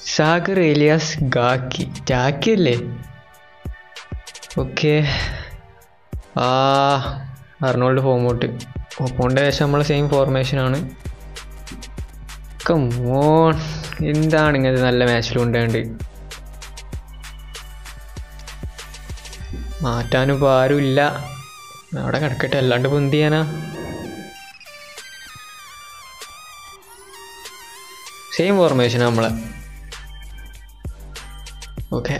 സാഗർ ഏലിയാസ് ഗാക്കി ജാക്കി അല്ലേ ഓക്കെ ആ അർണോൾഡ് ഫോമോട്ട് ഒപ്പോണ്ട് ശേഷം നമ്മളെ സെയിം ഫോർമേഷനാണ് കമോൺ എന്താണ് ഇങ്ങനത്തെ നല്ല മാച്ചിൽ ഉണ്ടായത് മാറ്റാനും ഇപ്പോൾ ആരുമില്ല അവിടെ കിടക്കട്ടെ അല്ലാണ്ട് ഇപ്പം എന്ത് ചെയ്യാനാ സെയിം ഫോർമേഷൻ നമ്മളെ ഓക്കെ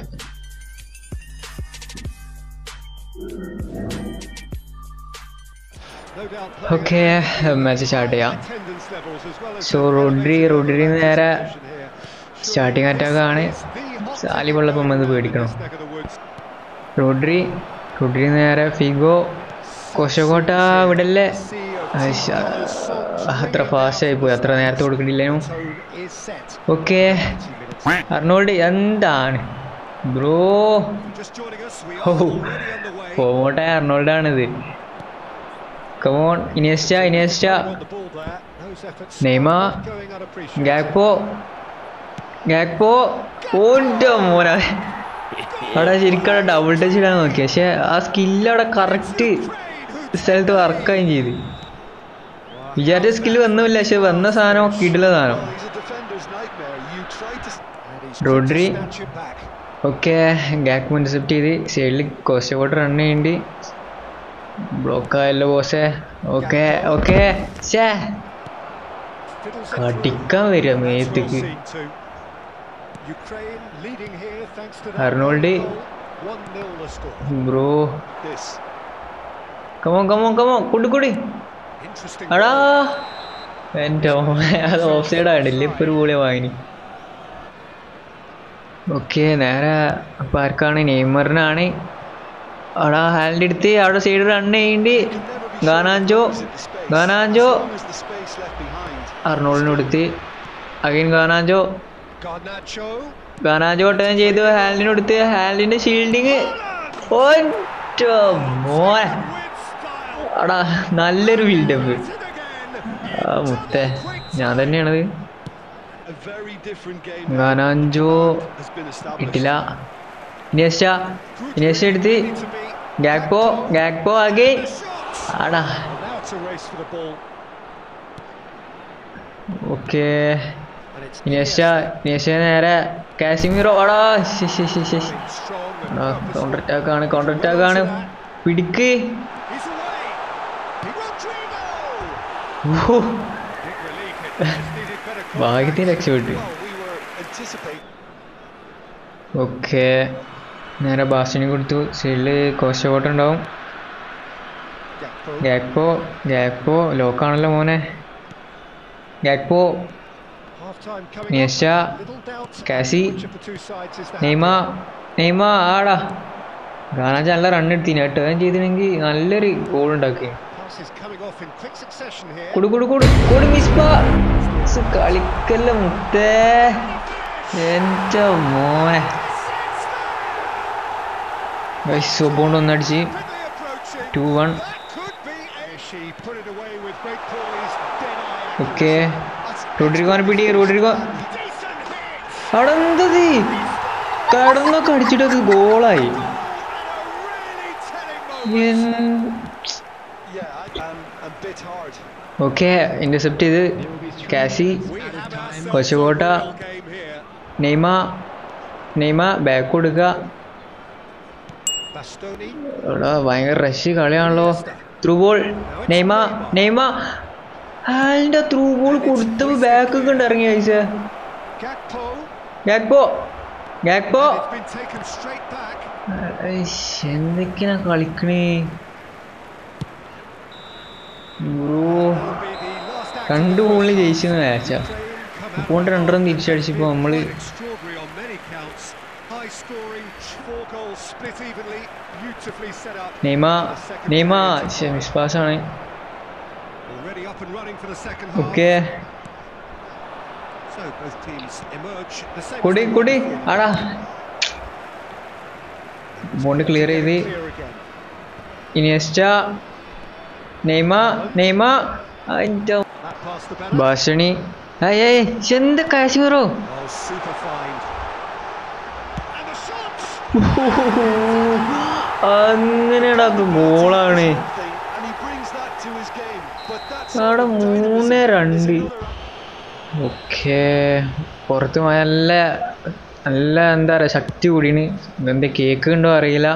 ഓക്കെ മാച്ച് സ്റ്റാർട്ട് ചെയ്യാം സോ റോഡ്രി റോഡ്രി നേരെ സ്റ്റാർട്ടിങ് അറ്റാക്ക് ആണ് സാലിബുള്ളപ്പം വന്ന് പേടിക്കണം റോഡ്രി റോഡ്രി നേരെ ഫിഗോ കൊശകോട്ട ഇവിടല്ലേ ഐശ്, അത്ര ഫാസ്റ്റ് ആയി പോയി അത്ര നേരത്തെ കൊടുക്കണ്ടില്ലേനു ഓക്കെ അർണോൾഡ് എന്താണ് ബ്രോ ഓ ഫോമോട്ടെ അർണോൾഡാണിത് come on Iniesta Iniesta Neymar Gakpo Gakpo ഓൻ്റെ മോനെ അവിടെ ശരിക്കും ഡബിൾ ടച്ച് ഇടാൻ നോക്കി പക്ഷെ ആ സ്കില്ല് അവിടെ കറക്റ്റ് സ്ഥലത്ത് വർക്കായും ചെയ്ത് വിചാരിച്ച സ്കില്ല് വന്നില്ല പക്ഷെ വന്ന സാധനം കിടില സാധനം റോഡ്രി ഓക്കെ ഗാക്ക് ഇന്റർസെപ്റ്റ് ചെയ്ത് സൈഡിൽ കോസ്റ്റോട്ട് റൺ ചെയ്യണ്ട് ബ്ലോക്ക് ആയല്ലോ ബോസേ ഓക്കെ ഓക്കെ ഷേ കടിക്കാൻ വരിക മേത്തേക്ക് Arnold bro come on come on come on കുടി കുടി അടാ എൻ്റെ മോനെ, അത് ഓഫ് സൈഡ് ആയിട്ടില്ല ഇപ്പൊ ഒരു കൂടെ വാങ്ങിനി ഓക്കെ നേരെ അപ്പൊ ആർക്കാണ് നെയ്മറിനാണ് അവിടെ ഹാൻഡ് എടുത്ത് അവിടെ സൈഡ് റൺ ചെയ്യണ്ട് ഗാനാഞ്ചോ ഗാനാഞ്ചോ അർണോളിന് കൊടുത്ത് അഗൈൻ ഗാനാഞ്ചോ ഗാനാഞ്ചോ ടേൺ ചെയ്തു ഹാൻഡിന് കൊടുത്ത് ഹാൻഡിന്റെ ഷീൽഡിങ് മോനെ അടാ നല്ലൊരു ബിൽഡപ്പ് ആ മുത്തേ ഞാൻ തന്നെയാണത് ഗാനാഞ്ചോ കിട്ടില്ല ഇനിയസ്റ്റ ഇനിയസ്റ്റ എടുത്ത് ഗാക്പോ ഗാക്പോ ആകെ ആടാ ഓക്കെ ഇനിയസ്റ്റ ഇനിയസ്റ്റ നേരെ കാസിമിറോ ആടാ ശി ശി ശി ശി ആടാ കൗണ്ടർ അറ്റാക്ക് ആണ് കൗണ്ടർ അറ്റാക്ക് ആണ് പിടിക്ക് ഓ ഭാഗ്യത്തിന് രക്ഷപ്പെട്ടു ഓക്കെ നേരെ ബാസിന് കൊടുത്തു സൈഡില് കോസ്റ്റ കോട്ട ഉണ്ടാവും ഗാക്പോ ഗാക്പോ ലോക്കാണല്ലോ മോനെ ഗാക്പോ നിയശ കാസി നെയ്മ നെയ്മ ആടാ ഗാനാജ് നല്ല റൺ എടുത്തിന് ടേൺ ചെയ്തിനെങ്കിൽ നല്ലൊരു ഗോൾ ഉണ്ടാക്കി കൊടു കൊടു കൊടു കൊടു മിസ്ബ സ് കളിക്കല്ല മുത്തേ എൻ്റെ മോനെ സൊബോണ്ട് ഒന്നടിച്ച് ടു വൺ ഓക്കെ റോഡ്രിഗോനെ പിടി റോഡ്രിഗോ അവിടെ എന്തത് കടന്നൊക്കെ അടിച്ചിട്ടത് ഗോളായി ഓക്കെ ഇന്റർസെപ്റ്റ് ചെയ്ത് കാസി കൊച്ചകോട്ട നെയ്മ നെയ്മ ബാക്ക് കൊടുക്കുക എടാ ഭയങ്കര റഷ് കളിയാണല്ലോ ത്രൂ ബോൾ നെയ്മ നെയ്മ അതിൻ്റെ ത്രൂ ബോൾ കൊടുത്തപ്പോൾ ബാക്ക് ഒക്കെ ഉണ്ട് ഇറങ്ങി കഴിച്ച ഗാക്പോ ഗാക്പോ എന്തൊക്കെയാ കളിക്കണേ ബ്രോ രണ്ട് ബോളിൽ ജയിച്ചെന്ന് മാച്ചാ ഇപ്പോൾ രണ്ടെണ്ണം തിരിച്ചടിച്ചപ്പോൾ നമ്മള് നെയ്മ നെയ്മ മിസ് പാസ് ആണ് ഓക്കെ കുടി കുടി ആടാ ബോണ്ട് ക്ലിയർ ചെയ്ത് ഇനിയസ്റ്റ നെയ്മ നെയ്മ അതിൻ്റെ ഭാഷണി ഏയ് ഏയ് എന്ത് കാശ്മീറോ Oh, super fine. And the shot! അങ്ങനെയാടാ ഗോളാണ് Something, and he brings that to his game. But that's അവിടെ not മൂന്ന് dynamism. രണ്ട് There's another ഓക്കെ പുറത്ത് നല്ല നല്ല എന്താ പറയുക ശക്തി കൂടിയാണ് ഇതെന്താ കേക്ക് ഉണ്ടോ അറിയില്ല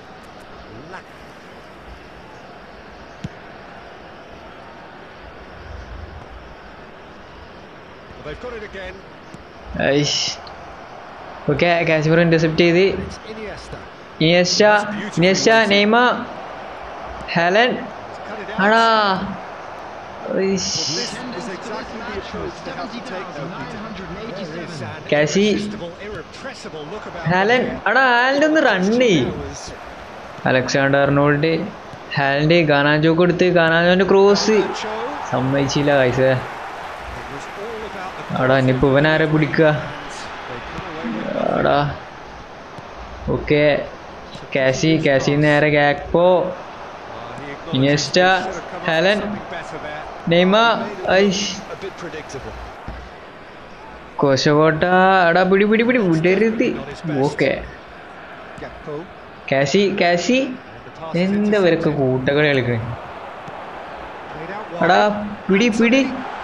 Well, they've got it again. ഐഷ് ഓക്കെ കാശ്മീർ ഇന്റർസെപ്റ്റ് ചെയ്ത് It's Iniesta. Iniesta Iniesta Neymar Haaland He's cut it out. ആടാ This is exactly the approach they have to take now, Peter. There is an Cassie. irresistible, irrepressible look about Haaland him. അടാ ഹാലൻ്റെ ഒന്ന് run ചെയ് It was- Alexander Arnold ഹാലൻ്റെ Garnacho കൊടുത്ത് ഗാനാജോന്റെ cross Sancho. സമ്മതിച്ചില്ല കൈസ It was all about the ആടാ ഇനിയിപ്പോ ഇവൻ ആരെ പിടിക്കുക They come away with ആടാ ഓക്കെ കാശി കാശി നേരെ Gakpo Uh, he acknowledges Iniesta, he should have come up with Haaland. something better there. Neymar Made it ഐഷ് a bit predictable. കോശകോട്ട എടാ പിടി പിടി പിടി വിടരുത് ഓക്കെ Gakpo. കാശി കാശി And the pass is എന്താ ഇവരൊക്കെ intercepted. കൂട്ടകളി കളിക്കണേ Played out wide. എടാ പിടി പിടി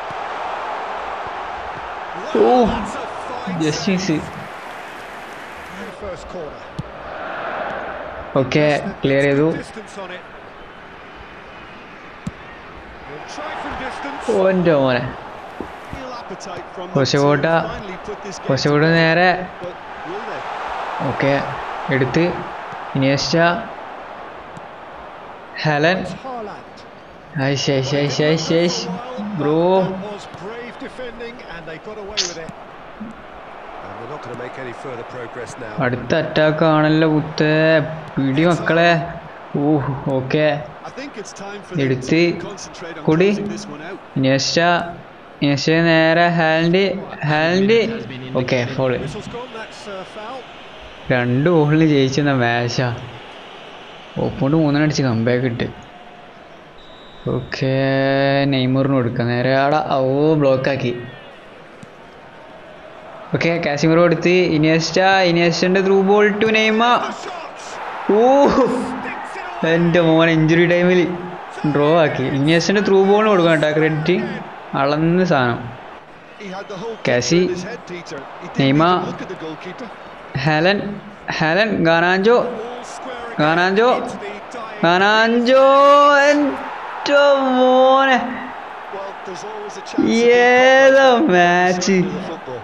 Wow, Oh. that's a fine just save. Miss And first corner. Okay clear ചെയ്തു Distance on it. He'll try from distance. ഓൻ്റെ മോനെ Real appetite from them കൊശകോട്ട to finally put this game കൊശകോട്ട to നേരെ bed. But will they? Okay എടുത്ത് Iniesta Haaland It's Haaland. ഐഷ് ഐഷ് ഐഷ് ഐഷ് ഐഷ് For a while, bro that- that was brave defending and they got away with it. And they're not going to make any further progress now. അടുത്ത attack ആണല്ലോ കുത്തേ പിടി മക്കളെ ഓ okay I think it's time for them എടുത്ത് to concentrate on കൊടി closing this one out. Iniesta Iniesta നേരെ hand hand okay foul Whistle's gone, that's uh, foul. രണ്ട് ഗോളിന് ജയിച്ചെന്ന മാച്ചാ ഒപ്പോണ്ട് മൂന്നെണ്ണം അടിച്ച് കമ്പാക്ക് ഇട്ട് ഓക്കെ നെയ്മറിന് കൊടുക്കാം നേരെ ആടാ ഓ ബ്ലോക്കാക്കി ഓക്കെ കാശ്മീർ കൊടുത്ത് ഇനിയസ്റ്റ ഇനിയസ്റ്റൻ്റെ through ball to Neymar The shot! ഓ Sticks it away. എൻ്റെ മോൻ ഇഞ്ചുറി ടൈമിൽ ഡ്രോ ആക്കി ഇനിയസ്റ്റൻ്റെ ത്രൂ ബോളിന് കൊടുക്കാം കേട്ടോ ക്രെഡിറ്റ് അളന്ന് സാധനം He had the whole Cassie, picture in his head, Peter. He didn't Neymar. even look at the goalkeeper. Haaland Haaland Garnacho All square again Garnacho. into the dying- Garnacho എൻ്റെ മോനെ Well, there's always a chance of ഏതാ being caught match? in the football.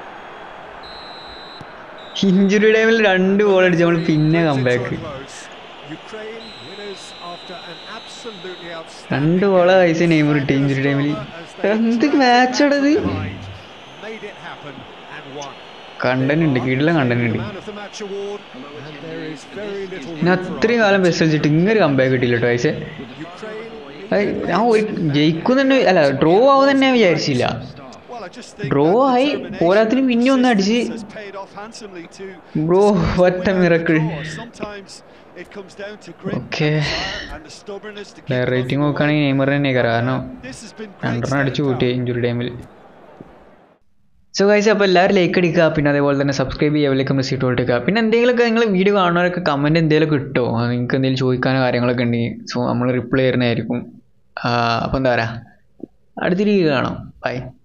Injury ടൈമിൽ രണ്ട് goal അടിച്ച് നമ്മൾ പിന്നെ Brings it to a comeback close. Ukraine winners after an absolutely outstanding രണ്ട് ഗോളാ game. കഴിച്ച നെയ്മർ ഇട്ട് ഇഞ്ചുറി ടൈമിൽ എന്ത് മാച്ചാടത് Made it happen and won. Content ഉണ്ട് കീഴിലെ കണ്ടന്റ് ഉണ്ട് Man of the match award, and there is very little ഞാൻ room for അത്രയും കാലം ബസ് കളിച്ചിട്ട് ഇങ്ങനെ കമ്പാക്ക് കിട്ടിയില്ല കേട്ടോ പക്ഷേ Ukraine. ഞാൻ ഒരു ജയിക്കും തന്നെ അല്ല ഡ്രോ ആവും തന്നെ ഞാൻ വിചാരിച്ചില്ല Well, I just think Bro, that ആയി. determination പോരാത്തിന് പിന്നെ ഒന്ന് അടിച്ച്. has paid off handsomely to Bro, decide to what a win out the miracle. draw. Sometimes it comes down to grit, okay desire and the stubbornness to keep player it off rating the നോക്കുകയാണെങ്കിൽ ball. Neymar തന്നെ കാരണം This has been great രണ്ടെണ്ണം അടിച്ചു staying കൂട്ടി calm. Injury ടൈമിൽ so guys അപ്പോൾ എല്ലാവരും like അടിക്കുക പിന്നെ അതേപോലെ തന്നെ സബ്സ്ക്രൈബ് ചെയ്യുക വിളിക്കും റിസീറ്റ് കൊടുക്കുക പിന്നെ എന്തെങ്കിലുമൊക്കെ നിങ്ങൾ വീഡിയോ കാണുന്നവരൊക്കെ കമൻറ്റ് എന്തെങ്കിലുമൊക്കെ കിട്ടുമോ നിങ്ങൾക്ക് എന്തെങ്കിലും ചോദിക്കാനോ കാര്യങ്ങളൊക്കെ ഉണ്ടെങ്കിൽ സോ നമ്മൾ റിപ്ലൈ തരുന്നതായിരിക്കും അപ്പോൾ എന്താ പറയുക അടുത്ത രീതി കാണാം ബൈ